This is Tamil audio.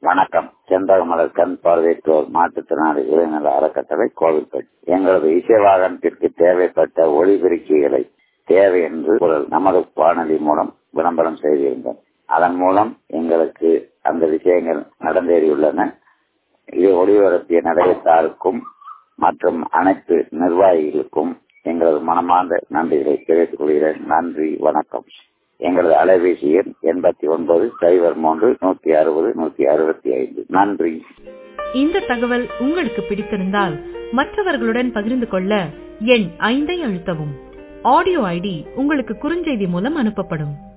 வணக்கம் செண்பகமலர் கண் பார்வையற்றோர் மாற்றுத்திறனாளி இளைஞர் அறக்கட்டளை கோவில்பேட் எங்களது இசை வாகனத்திற்கு தேவைப்பட்ட ஒளிபெருக்கிகளை தேவை என்று ஒரு நமது வானொலி மூலம் விளம்பரம் செய்திருந்தோம் அதன் மூலம் எங்களுக்கு அந்த விஷயங்கள் நடந்தேறியுள்ளன இது ஒளிபரப்பிய நிலையத்தாருக்கும் மற்றும் அனைத்து நிர்வாகிகளுக்கும் எங்களது மனமார்ந்த நன்றிகளை தெரிவித்துக் கொள்கிறேன் நன்றி வணக்கம் எங்களது அலைபேசி எண் எண்பத்தி ஒன்பது சைபர் மூன்று நூத்தி அறுபது நூத்தி அறுபத்தி ஐந்து நன்றி இந்த தகவல் உங்களுக்கு பிடித்திருந்தால் மற்றவர்களுடன் பகிர்ந்து கொள்ள எண் ஐந்தை அழுத்தவும் ஆடியோ ஐடி உங்களுக்கு குறுஞ்செய்தி மூலம் அனுப்பப்படும்